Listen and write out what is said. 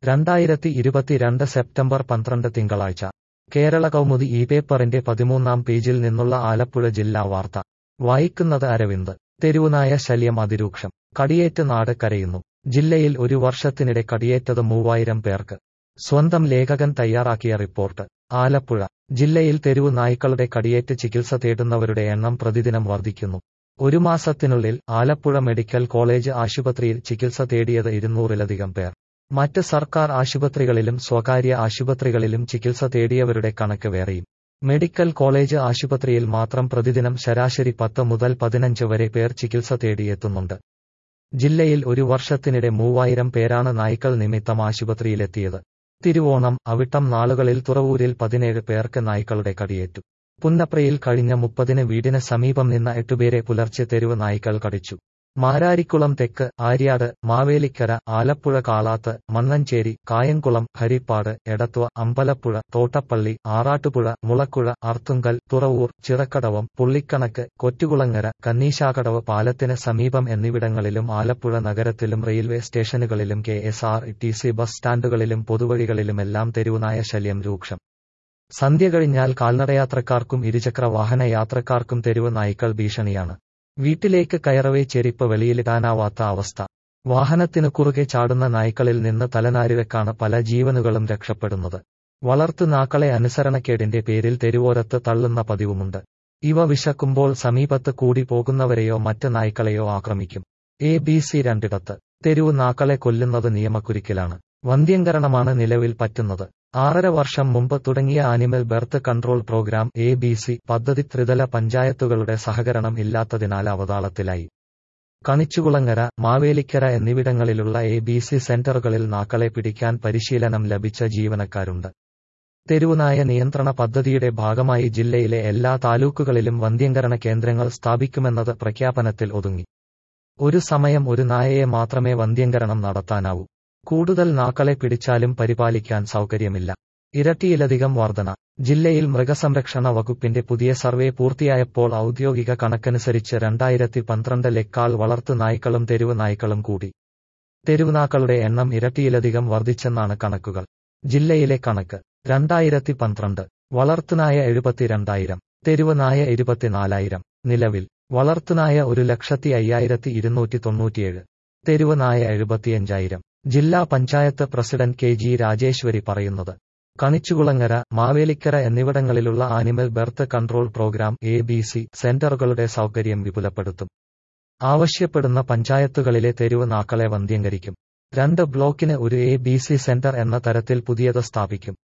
രണ്ടായിരത്തി ഇരുപത്തിരണ്ട് സെപ്റ്റംബർ പന്ത്രണ്ട് തിങ്കളാഴ്ച കേരള കൗമുദി ഈ പേപ്പറിന്റെ പതിമൂന്നാം പേജിൽ നിന്നുള്ള ആലപ്പുഴ ജില്ലാ വാർത്ത വായിക്കുന്നത് അരവിന്ദ് തെരുവുനായ ശല്യം അതിരൂക്ഷം കടിയേറ്റ് നാട് കരയുന്നു ജില്ലയിൽ ഒരു വർഷത്തിനിടെ കടിയേറ്റത് മൂവായിരം പേർക്ക് സ്വന്തം ലേഖകൻ തയ്യാറാക്കിയ റിപ്പോർട്ട് ആലപ്പുഴ ജില്ലയിൽ തെരുവു നായ്ക്കളുടെ കടിയേറ്റ് ചികിത്സ തേടുന്നവരുടെ എണ്ണം പ്രതിദിനം വർദ്ധിക്കുന്നു ഒരു മാസത്തിനുള്ളിൽ ആലപ്പുഴ മെഡിക്കൽ കോളേജ് ആശുപത്രിയിൽ ചികിത്സ തേടിയത് ഇരുന്നൂറിലധികം പേർ മറ്റ് സർക്കാർ ആശുപത്രികളിലും സ്വകാര്യ ആശുപത്രികളിലും ചികിത്സ തേടിയവരുടെ കണക്ക് വേറെയും മെഡിക്കൽ കോളേജ് ആശുപത്രിയിൽ മാത്രം പ്രതിദിനം ശരാശരി പത്ത് മുതൽ പതിനഞ്ച് വരെ പേർ ചികിത്സ തേടിയെത്തുന്നുണ്ട് ജില്ലയിൽ ഒരു വർഷത്തിനിടെ മൂവായിരം പേരാണ് നായ്ക്കൾ നിമിത്തം ആശുപത്രിയിലെത്തിയത് തിരുവോണം അവിട്ടം നാളുകളിൽ തുറവൂരിൽ പതിനേഴ് പേർക്ക് നായ്ക്കളുടെ കടിയേറ്റു പുന്നപ്രയിൽ കഴിഞ്ഞ മുപ്പതിന് വീടിന് സമീപം നിന്ന എട്ടുപേരെ പുലർച്ചെ തെരുവ് നായ്ക്കൾ കടിച്ചു മാരാരിക്കുളം തെക്ക് ആര്യാട് മാവേലിക്കര ആലപ്പുഴ കാളാത്ത് മണ്ണഞ്ചേരി കായംകുളം ഹരിപ്പാട് എടത്വ അമ്പലപ്പുഴ തോട്ടപ്പള്ളി ആറാട്ടുപുഴ മുളക്കുഴ അർത്തുങ്കൽ തുറവൂർ ചിറക്കടവം പുള്ളിക്കണക്ക് കൊറ്റുകുളങ്ങര കന്നീശാകടവ് പാലത്തിന് സമീപം എന്നിവിടങ്ങളിലും ആലപ്പുഴ നഗരത്തിലും റെയിൽവേ സ്റ്റേഷനുകളിലും K S R T C bus സ്റ്റാൻഡുകളിലും പൊതുവഴികളിലുമെല്ലാം തെരുവുനായ ശല്യം രൂക്ഷം സന്ധ്യ കഴിഞ്ഞാൽ കാൽനടയാത്രക്കാർക്കും ഇരുചക്ര വാഹന യാത്രക്കാർക്കും തെരുവ് നായ്ക്കൾ ഭീഷണിയാണ് വീട്ടിലേക്ക് കയറവേ ചെരിപ്പ് വെളിയിലിടാനാവാത്ത അവസ്ഥ വാഹനത്തിനു കുറുകെ ചാടുന്ന നായ്ക്കളിൽ നിന്ന് തലനാരിഴക്കാണ് പല ജീവനുകളും രക്ഷപ്പെടുന്നത് വളർത്തു നാക്കളെ അനുസരണക്കേടിന്റെ പേരിൽ തെരുവോരത്ത് തള്ളുന്ന പതിവുമുണ്ട് ഇവ വിശക്കുമ്പോൾ സമീപത്ത് കൂടി പോകുന്നവരെയോ മറ്റ് നായ്ക്കളെയോ ആക്രമിക്കും എ ബി സി രണ്ടിടത്ത് തെരുവ് നാക്കളെ കൊല്ലുന്നത് നിയമക്കുരുക്കിലാണ് വന്ധ്യംകരണമാണ് നിലവിൽ പറ്റുന്നത് ആറര വർഷം മുമ്പ് തുടങ്ങിയ animal birth control programme A B C പദ്ധതി ത്രിതല പഞ്ചായത്തുകളുടെ സഹകരണം ഇല്ലാത്തതിനാൽ അവതാളത്തിലായി കണിച്ചുകുളങ്ങര മാവേലിക്കര എന്നിവിടങ്ങളിലുള്ള എ ബി സി സെന്ററുകളിൽ നാക്കളെ പിടിക്കാൻ പരിശീലനം ലഭിച്ച ജീവനക്കാരുണ്ട് തെരുവുനായ നിയന്ത്രണ പദ്ധതിയുടെ ഭാഗമായി ജില്ലയിലെ എല്ലാ താലൂക്കുകളിലും വന്ധ്യംകരണ കേന്ദ്രങ്ങൾ സ്ഥാപിക്കുമെന്നത് പ്രഖ്യാപനത്തിൽ ഒതുങ്ങി ഒരു സമയം ഒരു നായയെ മാത്രമേ വന്ധ്യംകരണം നടത്താനാവൂ കൂടുതൽ നാക്കളെ പിടിച്ചാലും പരിപാലിക്കാൻ സൗകര്യമില്ല ഇരട്ടിയിലധികം വർധന ജില്ലയിൽ മൃഗസംരക്ഷണ വകുപ്പിന്റെ പുതിയ സർവേ പൂർത്തിയായപ്പോൾ ഔദ്യോഗിക കണക്കനുസരിച്ച് രണ്ടായിരത്തി പന്ത്രണ്ടിലേക്കാൾ വളർത്തു നായ്ക്കളും തെരുവ് നായ്ക്കളും കൂടി തെരുവുനാക്കളുടെ എണ്ണം ഇരട്ടിയിലധികം വർദ്ധിച്ചെന്നാണ് കണക്കുകൾ ജില്ലയിലെ കണക്ക് രണ്ടായിരത്തി പന്ത്രണ്ട് വളർത്തുനായ എഴുപത്തിരണ്ടായിരം തെരുവ് നായ ഇരുപത്തിനാലായിരം നിലവിൽ വളർത്തുനായ ഒരു ലക്ഷത്തി അയ്യായിരത്തി ഇരുന്നൂറ്റി തൊണ്ണൂറ്റിയേഴ് തെരുവ് നായ എഴുപത്തിയഞ്ചായിരം ജില്ലാ panchayat president K G Rajeshwari പറയുന്നത് കണിച്ചുകുളങ്ങര മാവേലിക്കര എന്നിവിടങ്ങളിലുള്ള animal birth control programme A B C സെന്ററുകളുടെ സൗകര്യം വിപുലപ്പെടുത്തും ആവശ്യപ്പെടുന്ന പഞ്ചായത്തുകളിലെ തെരുവ് നാക്കളെ വന്ധ്യംകരിക്കും രണ്ട് ബ്ലോക്കിന് ഒരു എ ബി സി സെന്റർ എന്ന തരത്തിൽ പുതിയത് സ്ഥാപിക്കും